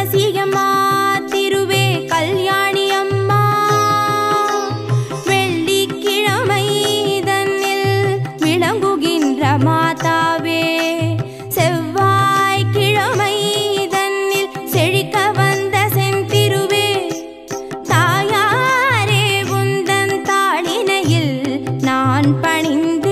துளசியம்மா திருவே கல்யாணி அம்மா வெள்ளிக்கிழமை தன்னில் விளங்குகின்ற மாதாவே செவ்வாய்க்கிழமை தன்னில் செழிக்க வந்த செந்திருவே தாயாரே உந்தன் தாளினையில் நான் பணிந்தேன்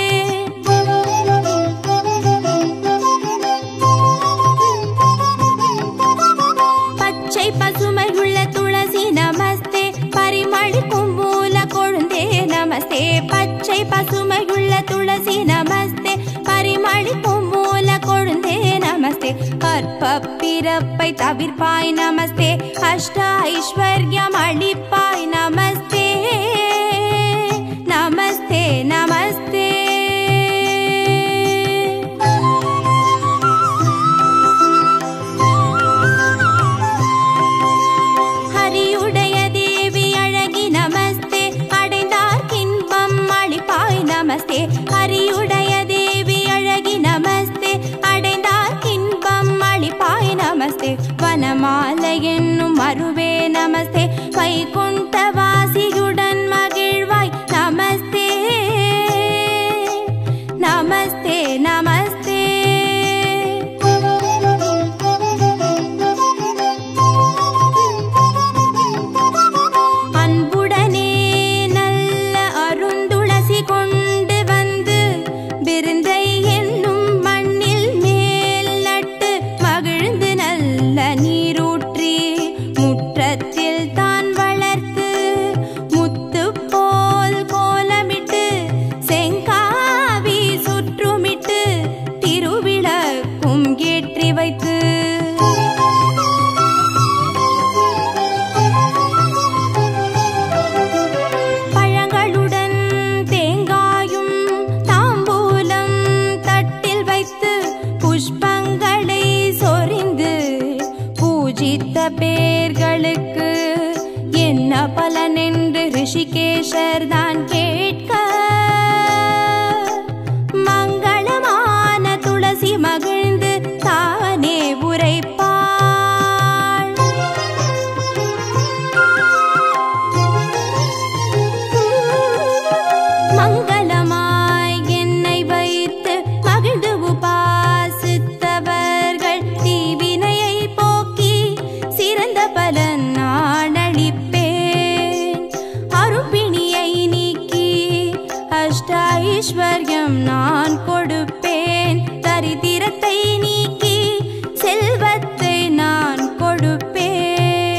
பச்சை பசுமை உள்ள துளசி நமஸ்தே பரிமளிக்கும் மூல கொழுந்தே நமஸ்தே பச்சை பசுமை உள்ள துளசி நமஸ்தே பரிமளிக்கும் மூல கொழுந்தே நமஸ்தே கற்ப பிறப்பை தவிர்ப்பாய் நமஸ்தே அஷ்ட ஐஸ்வர்யம் அளிப்பாய் நமஸ்தே நமஸ்தே நமஸ்தே ஹரியுடைய தேவி அழகி நமஸ்தே அடைந்தார் இன்பம் அளிப்பாய் நமஸ்தே ஹரியுடைய தேவி அழகி நமஸ்தே அடைந்தார் இன்பம் அளிப்பாய் நமஸ்தே வனமாலை என்னும் அருவே நமஸ்தே வைகுண்ட வாசியுடன் மகிழ்வாய் நமஸ்தே நமஸ்தே நமஸ்தே அன்புடனே நல்ல அருந்துளசி கொண்டு வந்து விருந்தை என்னும் மண்ணில் மேல் நட்டு மகிழ்ந்து நல்ல நீரூற்றி முற்றத்தில் தான் வளர்த்து முத்து போல் கோலமிட்டு செங்காவி சுற்றுமிட்டு திருவிளக்கும் ஏற்றி வைத்து பழங்களுடன் தேங்காயும் தாம்பூலம் தட்டில் வைத்து புஷ்பங்களை சொரிந்து பூஜித்த பேர்களுக்கு என்ன பலன் என்று ரிஷிகேஷர் தான் கேட்க மங்களமான துளசி மகிழ்ந்து தானே உரைப்பாள் மங்களமாய் என்னை வைத்து மகிழ்ந்து உபாசித்தவர்கள் தீவினையை போக்கி சிறந்த பலன் நான் அளிப்பேன் அருப்பிணியை நீக்கி அஷ்ட ஐஸ்வர்யம் நான் கொடுப்பேன் தரித்திரத்தை நீக்கி செல்வத்தை நான் கொடுப்பேன்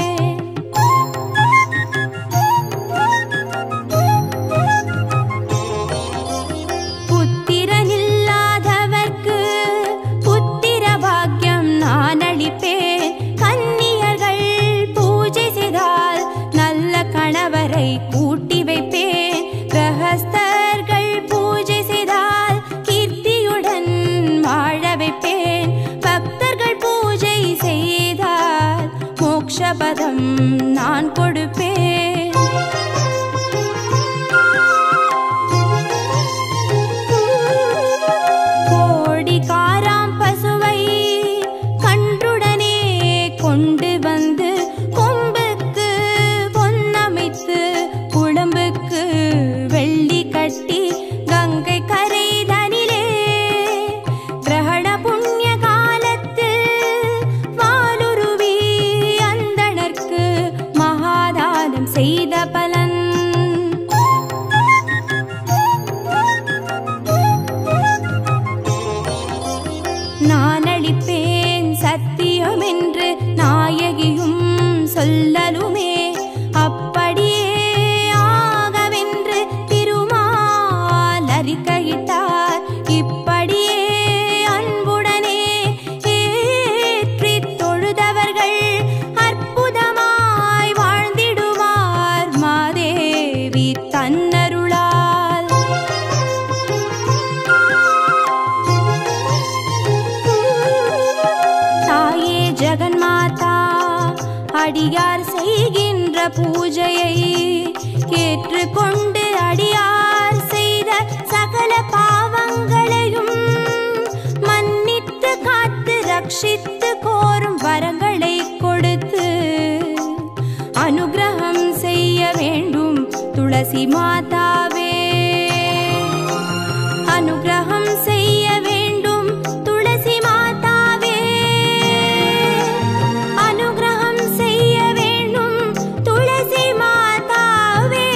புத்திரனில்லாதவர்க்கு புத்திர பாக்கியம் நான் அளிப்பேன் கன்னியர்கள் பூஜை செய்தால் நல்ல கணவரை கூட்டி வைப்பேன் கிரகஸ்தர்கள் பூஜை செய்தால் கீர்த்தியுடன் வாழ வைப்பேன் பக்தர்கள் பூஜை செய்தால் மோக்ஷபதம் நான் கொடுப்பேன் கோடிக்காராம் பசுவை கன்றுடனே கொண்டு வந்து கொம்புக்கு பொன்னமைத்து குழம்புக்கு வெள்ளி கட்டி கங்கை கரை தனிலே கிரகண புண்ணிய காலத்தில் வாலுருவி அந்தணர்க்கு மகாதானம் செய்த பலன் நான் அளிப்பேன் சத்தியம் என்று நாயகியும் சொல்லலுமே அப்படியே ஆகவென்று திருமால் அறிக்கையிட்டார் இப்படியே அன்புடனே ஏற்றித் தொழுதவர்கள் அற்புதமாய் வாழ்ந்திடுவார் மாதேவி தன்னருளால் தாயே ஜெகன்மாதா அடியார் செய்கின்ற பூஜையை ஏற்றுக்கொண்டு அடியார் செய்த சகல பாவங்களையும் மன்னித்து காத்து ரட்சித்து கோரும் வரங்களை கொடு துளசி மாதாவே அனுகிரகம் செய்ய வேண்டும் துளசி மாதாவே அனுகிரகம் செய்ய வேண்டும் துளசி மாதாவே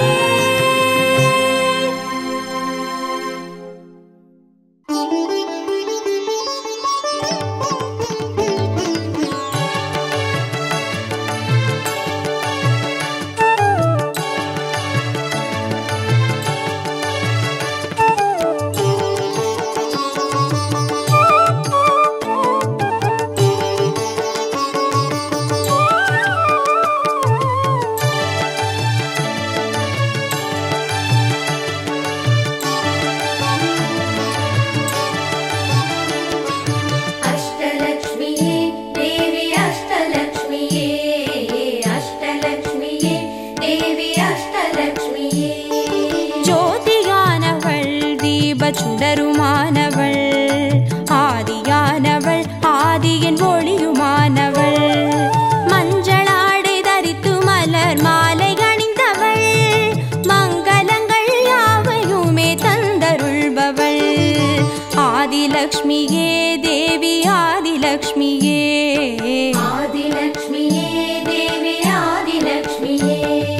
अष्टलक्ष्मीये देवी अष्टलक्ष्मीये अष्टलक्ष्मीये देवी अष्टलक्ष्मीये ஜோதியானவள் தீப சுடருமானவள் ஆதியானவள் ஆதியின் ஒளியுமானவள் மஞ்சளாடை தரித்து மலர் மாலை அணிந்தவள் மங்களங்கள் யாவையுமே தந்தருள்பவள் ஆதிலக்ஷ்மியே தேவி ஆதிலக்ஷ்மியே आदिलक्ष्मीये देवी आदिलक्ष्मीये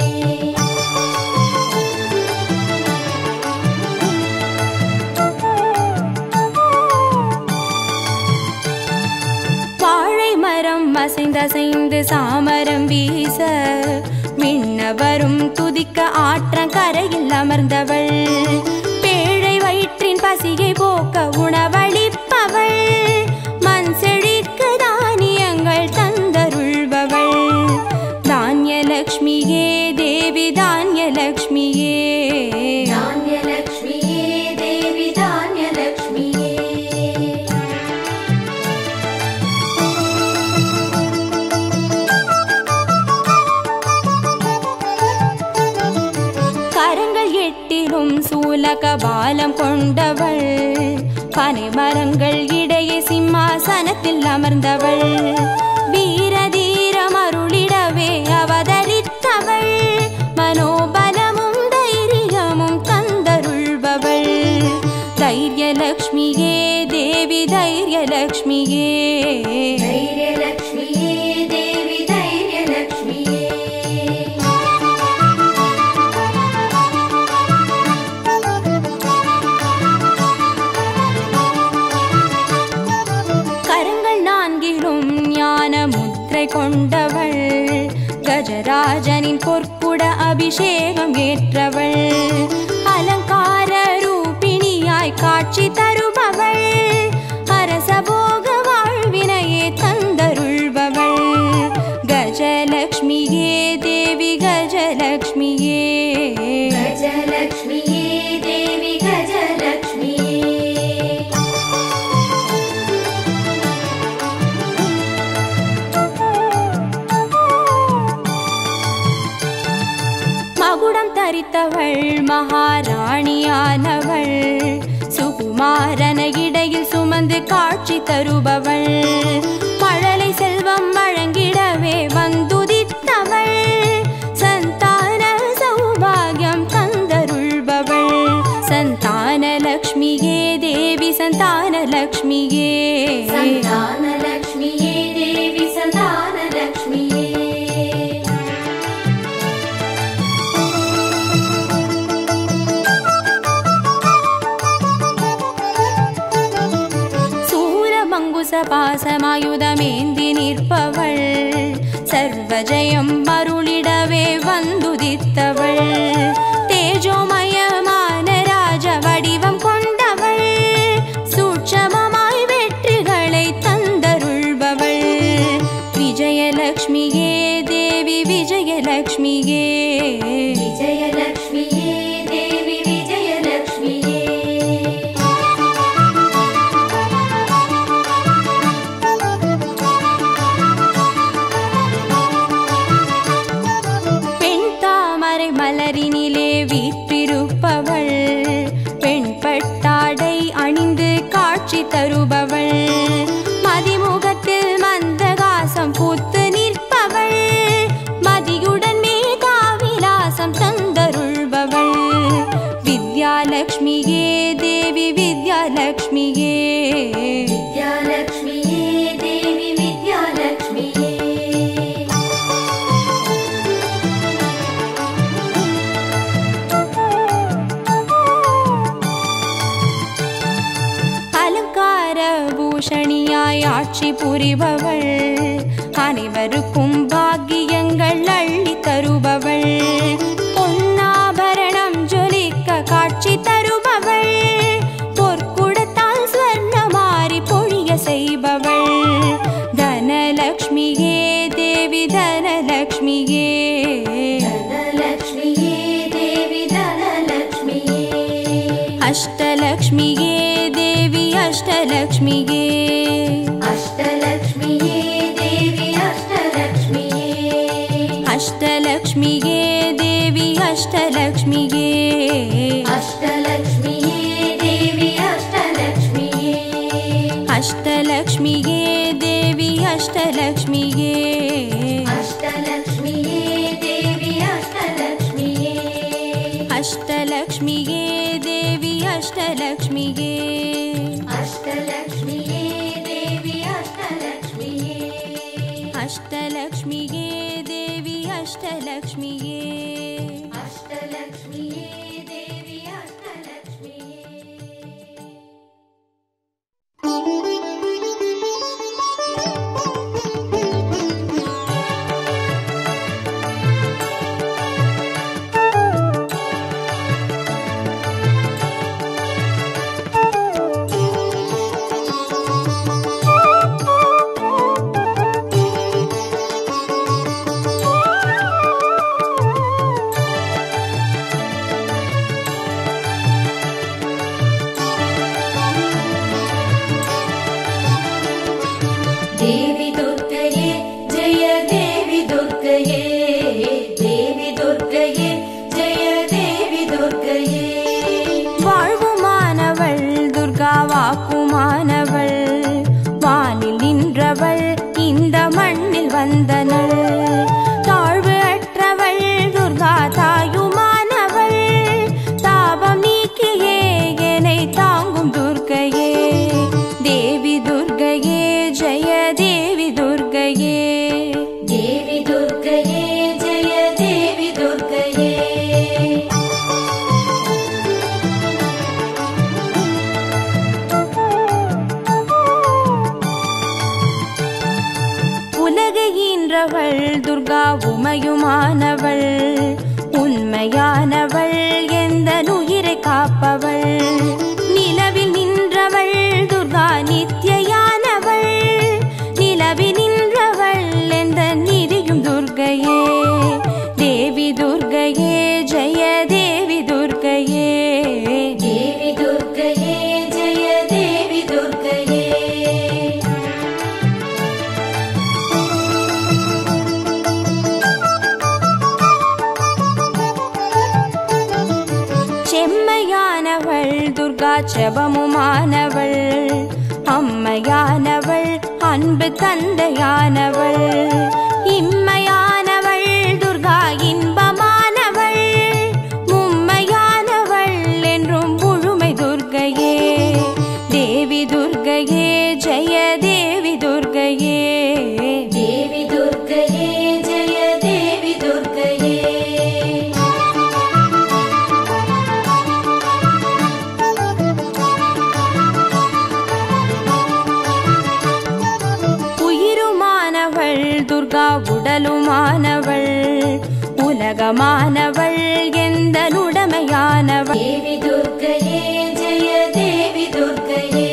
வாழை மரம் அசைந்தசைந்து சாமரம் வீச மின்னவரும் துதிக்க ஆற்றங்கரையில் அமர்ந்தவள் பேழை வயிற்றின் பசியை போக்க உணவளிப்பவள் மண் செழிக்க தானியங்கள் தந்தருள்பவள் தானியலக்ஷ்மியே தேவி தானியலக்ஷ்மியே धान्यलक्ष्मीये देवी धान्यलक्ष्मीये கரங்கள் எட்டிலும் சூலக பாலம் கொண்டவள் பனை மரங்கள் இடையே சிம்மாசனத்தில் அமர்ந்தவள் வீர தீரம் அருளிடவே அவதரித்தவள் மனோபலமும் தைரியமும் தந்தருள்பவள் தைரியலக்ஷ்மியே தேவி தைரியலக்ஷ்மியே धैर्यलक्ष्मीये देवी धैर्यलक्ष्मीये கரங்கள் நான்கிலும் ஞான முத்திரை கொண்டவள் கஜராஜனின் பொற்குட அபிஷேகம் ஏற்றவள் அலங்கார ரூபிணியாய் காட்சி தருபவள் அரசபோக வாழ்வினையே தந்தருள்பவள் கஜலக்ஷ்மியே தேவி கஜலக்ஷ்மியே गजलक्ष्मीये देवी गजलक्ष्मीये மகுடம் தரித்தவள் மகாராணியானவள் சுகுமாரன இடையில் சுமந்து காட்சி தருபவள் மழலை செல்வம் வழங்கிடவே வந்துதித்தவள் சந்தான சௌபாகியம் தந்தருள்பவள் சந்தான லக்ஷ்மியே தேவி சந்தான லக்ஷ்மியே सन्तानलक्ष्मीये देवी सन्तानलक्ष्मीये சூரமங்குச பாசமாயுதமேந்தி நிற்பவள் சர்வஜயம் மருளிடவே வந்துதித்தவள் தேஜோமயமான ராஜ வடிவம் கொண்டவள் சூட்சமமாய் வெற்றிகளை தந்தருள்பவள் விஜயலக்ஷ்மியே தேவி விஜயலக்ஷ்மியே विजयलक्ष्मीये देवी विजयलक्ष्मीये பெண் தாமரை மலரினிலே வீற்றிருப்பவள் பெண் பட்டாடை அணிந்து காட்சி தருபவள் மதிமுகத்தில் மந்தகாசம் பூத்து நிற்பவள் மதியுடன் மேதாவி புரிபவள் அனைவருக்கும் பாக்கியங்கள் அள்ளி தருபவள் பொன்னாபரணம் ஜொலிக்க காட்சி தருபவள் பொற்குடத்தால் ஸ்வர்ணமாரி பொழிய செய்பவள் தனலக்ஷ்மியே தேவி தனலக்ஷ்மியே தனலக்ஷ்மியே தேவி தனலக்ஷ்மியே அஷ்டலக்ஷ்மியே தேவி அஷ்டலக்ஷ்மியே அஷ்டலக்ஷ்மியே தேவி அஷ்டலக்ஷ்மியே அஷ்டலக்ஷ்மியே தேவி அஷ்டலக்ஷ்மியே அஷ்டலக்ஷ்மியே தேவி அஷ்டலக்ஷ்மியே அஷ்டலக்ஷ்மியே தேவி அஷ்டலக்ஷ்மியே அஷ்டலக்ஷ்மியே தேவி அஷ்டலக்ஷ்மியே அஷ்டலக்ஷ்மியே தேவி அஷ்டலக்ஷ்மியே அஷ்டலக்ஷ்மியே தேவி அஷ்டலக்ஷ்மியே அஷ்டலக்ஷ்மியே தேவி அஷ்டலக்ஷ்மியே அஷ்டலக்ஷ்மியே தேவி அஷ்டலக்ஷ்மியே தேவி துர்க்கையே ஜெய தேவி துர்க்கையே தேவி துர்க்கையே ஜெய தேவி துர்க்கையே வாழ்வுமானவள் துர்கா வாக்குமானவள் வானில் நின்றவள் இந்த மண்ணில் வந்தனள் தாழ்வு அற்றவள் துர்கா தாயுமானவள் தாபம் நீக்கியே என்னை தாங்கும் துர்க்கையே தேவி துர்க்கையே ஜெய தேவி துர்க்கையே தேவி துர்க்கையே ஜெய தேவி துர்க்கையே உலகை ஈன்றவள் துர்கா உமையுமானவள் உண்மையானவள் எந்த உயிரை காப்பவள் நிலவில் நின்றவள் துர்கா நித்யயானவள் நிலவில் நின்றவள் எந்த நிதியும் துர்கையே தேவி துர்கையே ஜெய தேவி துர்கையே தேவி துர்க்கையே ஜெய தேவி துர்க்கையே செம்மையானவள் துர்கா செபமுமானவள் அம்மையானவள் அன்பு தந்தையானவள் இம்மையானவள் துர்கா இன்பமானவள் மும்மையானவள் என்றும் முழுமை துர்கையே தேவி துர்கையே ஜெய தேவி துர்கையே தேவி துர்க்கையே ஜெய தேவி துர்க்கையே உயிருமானவள் துர்கா உடலுமானவள் உலகமானவள் எந்த உடமையானவள் தேவி துர்க்கையே ஜெய தேவி துர்க்கையே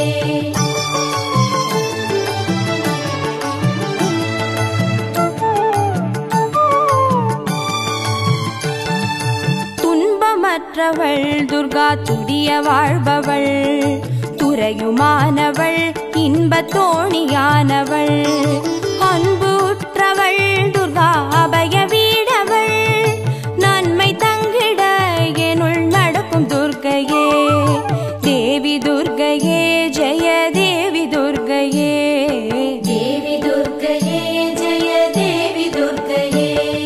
துன்பமற்றவள் துர்கா துடிய வாழ்பவள் துறையுமானவள் இன்பத் தோணியானவள் அன்பு உற்றவள் துர்கா அபய வீடவள் நன்மை தங்கிட எனுள் நடக்கும் துர்க்கையே தேவி துர்க்கையே ஜெய தேவி துர்க்கையே தேவி துர்க்கையே ஜெய தேவி துர்க்கையே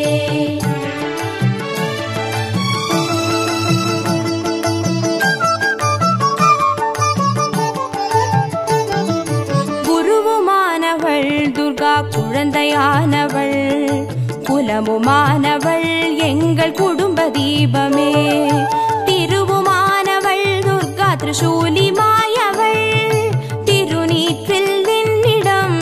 குருவுமானவள் துர்கா குழந்தையானவள் குலமுமானவள் எங்கள் குடும்ப தீபமே திருவுமானவள் துர்கா திரிசூலி மாயவள் திருநீற்றில் நின்னிடம்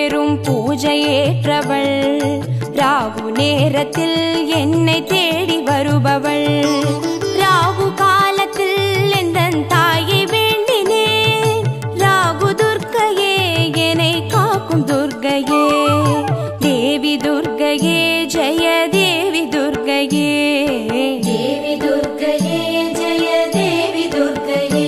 தேரும் பூஜையேற்றவள் ராகு நேரத்தில் என்னை தேடி வருபவள் ராகு காலத்தில் எந்தன் தாயை வேண்டினேன் ராகு துர்க்கையே என்னை காக்கும் துர்க்கையே தேவி துர்க்கையே ஜெய தேவி துர்க்கையே தேவி துர்க்கையே ஜெய தேவி துர்க்கையே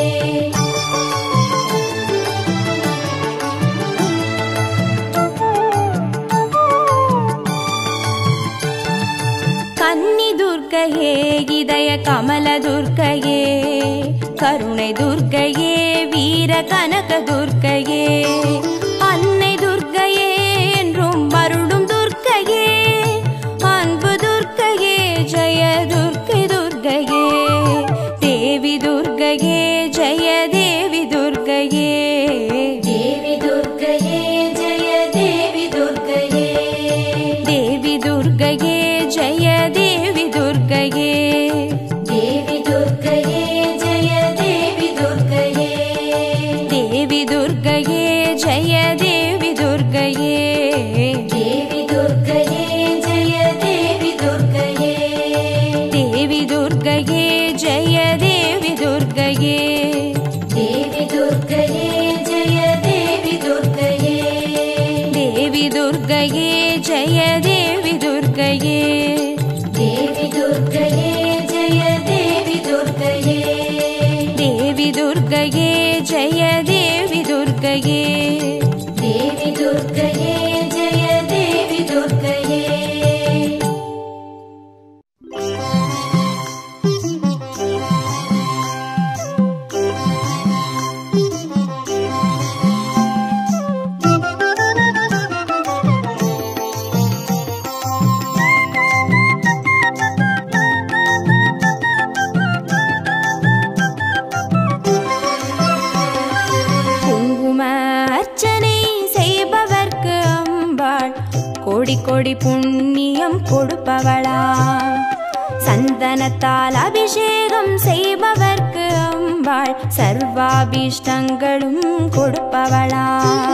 கன்னி துர்க்கையே இதய கமல துர்க்கையே கருணை துர்க்கையே வீர கனக துர்க்கையே அன்னை துர்க்கையே என்றும் வருடும் துர்க்கையே அன்பு துர்க்கையே ஜெய துர்க்கை துர்க்கையே தேவி துர்க்கையே ஜெய தேவி துர்க்கையே தேவி துர்க்கையே ஜெய தேவி துர்க்கையே தேவி துர்க்கையே ஜெய தேவி துர்க்கையே தேவி துர்க்கையே ஜெய தேவி துர்க்கையே தேவி துர்க்கையே ஜெய தேவி துர்க்கையே தேவி துர்க்கையே ஜெய தேவி துர்க்கையே தேவி துர்க்கையே ஜெய தேவி துர்க்கையே தேவி துர்க்கையே ஜெய தேவி துர்க்கையே தேவி துர்க்கையே ஜெய தேவி துர்க்கையே தேவி துர்க்கையே ஜெய தேவி துர்க்கையே தேவி துர்க்கையே ஜெய தேவி துர்க்கையே தேவி துர்க்கையே ஜெய தேவி துர்க்கையே குங்கும அர்ச்சனை செய்பவர்க்கு அம்பாள் கோடி கோடி புண்ணியம் கொடுப்பவளா சந்தனத்தால் அபிஷேகம் செய்பவர்க்கு அம்பாள் சர்வாபிஷ்டங்களும் கொடுப்பவளா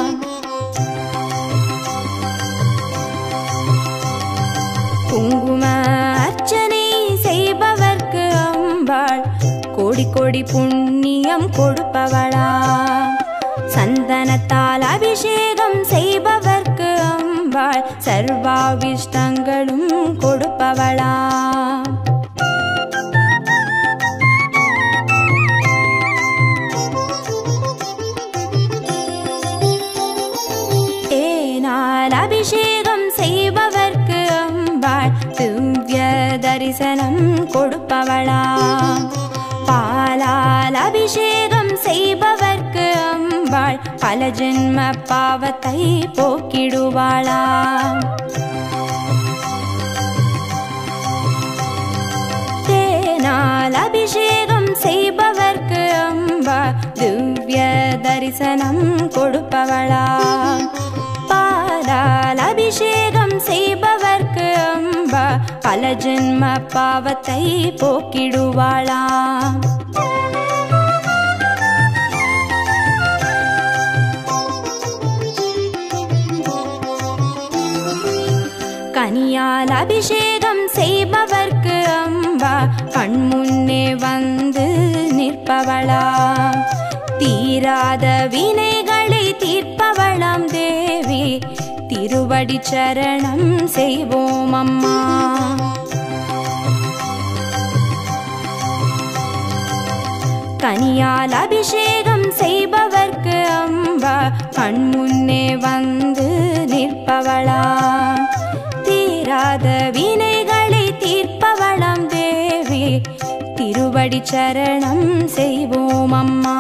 குங்கும அர்ச்சனை செய்பவர்க்கு அம்பாள் கோடி கோடி புண்ணியம் கொடுப்பவளா சந்தனத்தால் அபிஷேகம் செய்பவர்க்கு அம்பாள் சர்வாவிஷ்டங்களும் கொடுப்பவளா தேனால் அபிஷேகம் செய்பவர்க்கு அம்பாள் திவ்ய தரிசனம் கொடுப்பவளா பாலால் அபிஷேகம் செய்பவர்க்கு அம்பாள் பல ஜென்ம பாவத்தை போக்கிடுவாளா தேனால் அபிஷேகம் செய்பவர்க்கு அம்பா திவ்ய தரிசனம் கொடுப்பவளா பாலால் அபிஷேகம் செய்பவர்க்கு அம்பா பல ஜென்ம பாவத்தை போக்கிடுவாளா கனியால் அபிஷேகம் செய்பவர்க்கு அம்பா கண் முன்னே வந்து நிற்பவளா தீராத வினைகளை தீர்ப்பவளாம் தேவி திருவடி சரணம் செய்வோம் அம்மா கனியால் அபிஷேகம் செய்பவர்க்கு அம்பா கண் முன்னே வந்து நிற்பவளா தீராத வினைகளை தீர்ப்பவளாம் தேவி திருவடி சரணம் செய்வோம் அம்மா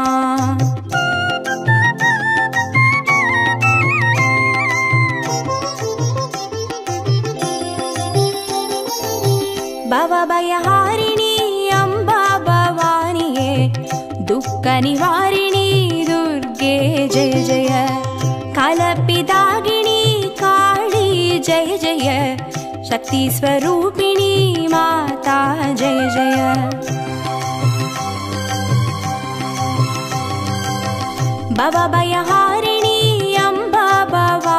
பவபயஹாரிணி அம்பா பவானியே துக்க நிவாரிணி துர்கே ஜெய ஜெய கலப்பிதாகினி காளி ஜெய ஜெய சக்தி ஸ்வரூபிணி மாதா ஜெய ஜெய பவபயஹாரிணி அம்பா பவா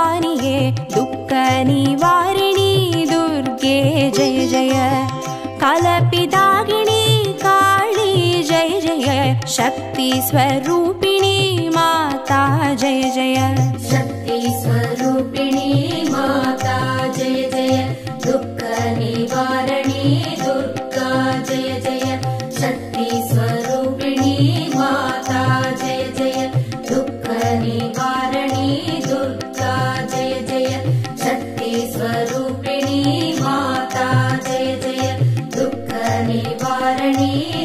शक्ति स्वरूपिणी माता जय जय शक्ति स्वरूपिणी माता जय जय दुःख निवारणी दुर्गा जय जय शक्ति स्वरूपिणी माता जय जय दुःख निवारणी दुर्गा जय जय शक्ति स्वरूपिणी माता जय जय दुःख निवारणी